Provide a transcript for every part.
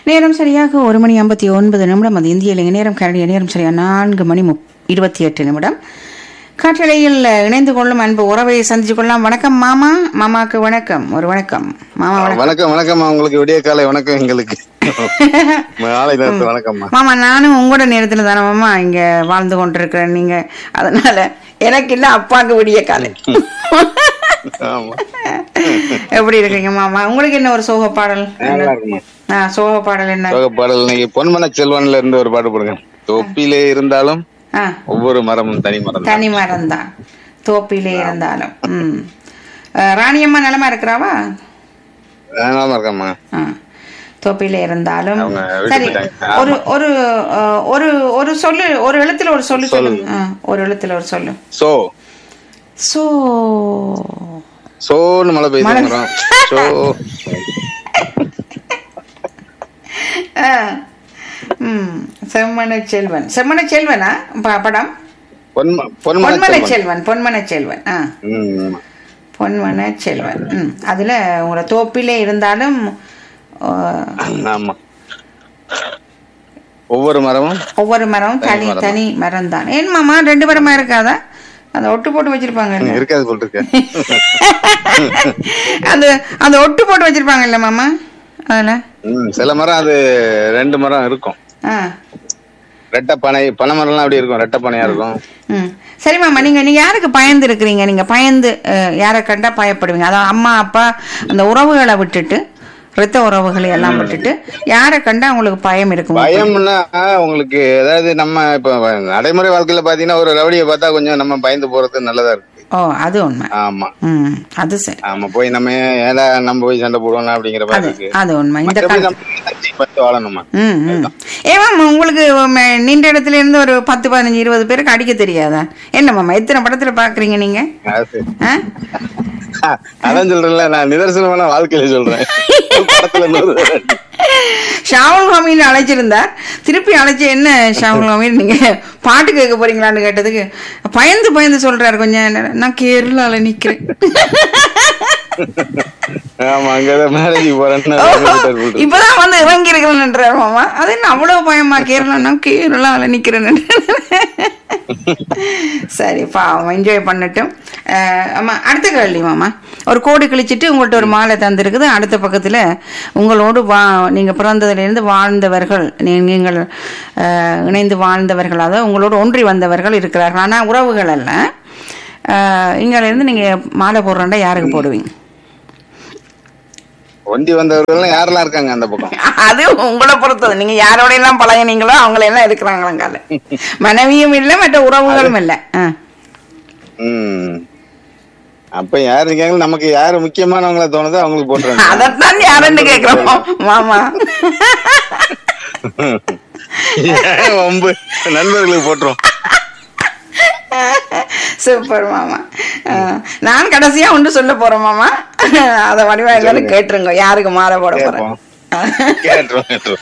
நேரம் சரியாக ஒரு மணி ஐம்பத்தி ஒன்பது நிமிடம் அது இந்திய இலங்கை நேரம் கரடிய நேரம் சரியாக நான்கு மணி முப் இருபத்தி எட்டு நிமிடம் காற்றலையில் இணைந்து கொள்ளும் அன்பு உறவை சந்திச்சு கொள்ளலாம் வணக்கம் மாமா மாமாக்கு வணக்கம் ஒரு வணக்கம் மாமா வணக்கம் வணக்கம் வணக்கம் உங்களுக்கு விடிய காலை வணக்கம் எங்களுக்கு மாலை நேரத்து வணக்கம்மா மாமா நானும் உங்களோட நேரத்துல தானே மாமா இங்க வாழ்ந்து கொண்டிருக்கிறேன் நீங்க அதனால எனக்கு இல்ல அப்பாக்கு விடிய காலை ஆமா எப்படி இருக்கீங்க மாமா உங்களுக்கு என்ன ஒரு சோக பாடல் நல்லா இருக்குமா ஆ, சோக பாடல் என்ன சோக பாடல் இன்னைக்கு பொன்மன செல்வன்ல இருந்து ஒரு பாட்டு போடுங்க தொப்பிலே இருந்தாலும் ஆ ஒவ்வொரு மரமும் தனி மரம் தான். தனி மரம் தான் தோப்பிலே இருந்தாலும் ம் அஹ், ராணியம்மா நிலமா இருக்கிறாவா நலமா இருக்கம்மா ஆ தோப்பிலே இருந்தாலும் அவங்க வீட்டுக்கு சரி போயிட்டாங்க. ஒரு ஒரு அஹ், ஒரு ஒரு சொல்லு ஒரு எழுத்துல ஒரு சொல்லு சொல்லுங்க ஆ, ஒரு எழுத்துல ஒரு சொல்லு சோ சோ சோன்னு மழை பெய்யுது மழை. மரம் சோ ஆ. ம் செம்மன செல்வன் செம்மன செல்வனா ப- படம் பொன்ம பொன்மன பொன்மன செல்வன் செல்வன் பொன்மன செல்வன் ஆ ம். பொன்மன செல்வன் ம் அதுல உங்களோட தோப்பிலே இருந்தாலும் அஹ், ஆமா ஒவ்வொரு மரமும் ஒவ்வொரு மரமும் தனி மரம் தனி மரம் தான் ஏன் மாமா ரெண்டு மரமா இருக்காதா அந்த ஒட்டு போட்டு வச்சிருப்பாங்க இருக்காது போல் இருக்கு அந்த அந்த ஒட்டு போட்டு வச்சிருப்பாங்க இல்ல மாமா அதுல ம், சில மரம் அது ரெண்டு மரம் இருக்கும் ஆ ரெட்டை பனை பனை மரம்லாம் அப்படி இருக்கும் ரெட்டை பனையா இருக்கும் ம் சரி மாமா நீங்க நீங்க யாருக்கு பயந்து இருக்கிறீங்க நீங்க பயந்து அஹ், யாரை கண்டா பயப்படுவீங்க அதான் அம்மா அப்பா அந்த உறவுகளை விட்டுட்டு ரத்த உறவுகளை எல்லாம் விட்டுட்டு யாரை கண்டா உங்களுக்கு பயம் இருக்கும் பயம்னா உங்களுக்கு அதாவது நம்ம இப்ப நடைமுறை வாழ்க்கையில பாத்தீங்கன்னா ஒரு ரவுடியை பார்த்தா கொஞ்சம் நம்ம பயந்து போறது நல்லதா இருக்கு ஓ அது உண்மை ஆமா ம் அது சரி ஆமா போய் நம்ம ஏடா நம்ம போய் சண்டை போடுவோம் அப்படிங்கிற மாதிரி அது இருக்கு அது உண்மை இந்த மத்தபடி கால நம்ம தட்டி பார்த்து வாழணுமா ம் ம் ஏமாம் உங்களுக்கு ம- நின்ற இடத்துல இருந்து ஒரு பத்து பதினஞ்சு இருபது பேருக்கு அடிக்க தெரியாதா என்ன மாமா எத்தனை படத்துல பாக்குறீங்க நீங்க அது ஆ? அதான் சொல்றேன்ல நான் நிதர்சனமான வாழ்க்கையில சொல்றேன் ஒரு படத்துல நூறு பேர் அடி. ஷாவுல் ஹமீன் அழைச்சிருந்தார் திருப்பி அழைச்சி என்ன ஷாவுல் ஹமீன் நீங்க பாட்டு கேட்க போறீங்களான்னு கேட்டதுக்கு பயந்து பயந்து சொல்றாரு கொஞ்சம் நேரம். நான் கேரளால நிக்கிறேன் ஆமா அங்கதான் மேரேஜ் போறேன்னு ஓ, சொல்லிட்டாரு போல இருக்கு. இப்பதான் வந்து இறங்கி இருக்கிறேன்ன்றாரு மாமா அது என்ன அவ்வளவு பயமா கேரளா நான் கேரளால நிக்கிறேன் சரி பாவம் என்ஜாய் பண்ணட்டும் அஹ், ஆமா அடுத்த கேள்வி மாமா ஒரு கோடு கிழிச்சிட்டு உங்கள்ட்ட ஒரு மாலை தந்திருக்குது அடுத்த பக்கத்துல உங்களோடு வா நீங்க பிறந்ததிலிருந்து வாழ்ந்தவர்கள் நீ- நீங்கள் அஹ், இணைந்து வாழ்ந்தவர்கள் அதாவது உங்களோடு ஒன்றி வந்தவர்கள் இருக்கிறார்கள் ஆனா உறவுகள் அல்ல அஹ், இங்க இருந்து நீங்க மாலை போடுறோண்டா யாருக்கு போடுவீங்க ஒண்டி வந்தவர்கள் யாரெல்லாம் இருக்காங்க அந்த பக்கம் அது உங்களை பொறுத்தது நீங்க யாரோட எல்லாம் பழகினீங்களோ அவங்கள எல்லாம் இருக்கிறாங்களாங்கால மனைவியும் இல்ல மற்ற உறவுகளும் இல்ல ஆ. ம் அப்ப யாரு இருக்காங்க நமக்கு யாரு முக்கியமானவங்கள தோணுதோ அவங்களுக்கு போட்டுருவாங்க அதைத்தான் யாருன்னு கேக்குறோம் மாமா ஏன் வம்பு நண்பர்களுக்கு போட்டுரும் சூப்பர் மாமா ஆ. நான் கடைசியா ஒன்று சொல்ல போறேன் மாமா அத வடிவா எல்லாரும் கேட்டுருங்க யாருக்கு மாலை போட போறேன் கேட்டுரும் கேட்டுரும்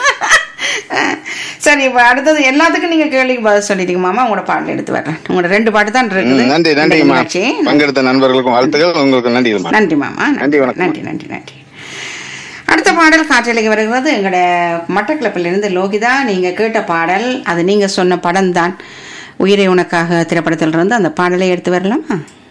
சரி இப்ப அடுத்தது எல்லாத்துக்கும் நீங்க கேள்விக்கு பதில் சொல்லிட்டீங்க மாமா உங்களோட பாடல் எடுத்து வர்றேன் உங்களோட ரெண்டு பாட்டு தான் இருக்குது ம், நன்றி இந்த நன்றிம்மா நிகழ்ச்சி. பங்கெடுத்த நண்பர்களுக்கும் வாழ்த்துக்கள் உங்களுக்கு நன்றிமா நன்றி மாமா நன்றி, வணக்கம். நன்றி நன்றி நன்றி அடுத்த பாடல் காற்றலைக்கு வருகிறது எங்களோட மட்டக்கிளப்பிலிருந்து லோகிதா நீங்க கேட்ட பாடல் அது நீங்க சொன்ன படம் தான் உயிரை உனக்காக திரைப்படத்திலிருந்து அந்த பாடலை எடுத்து வரலாமா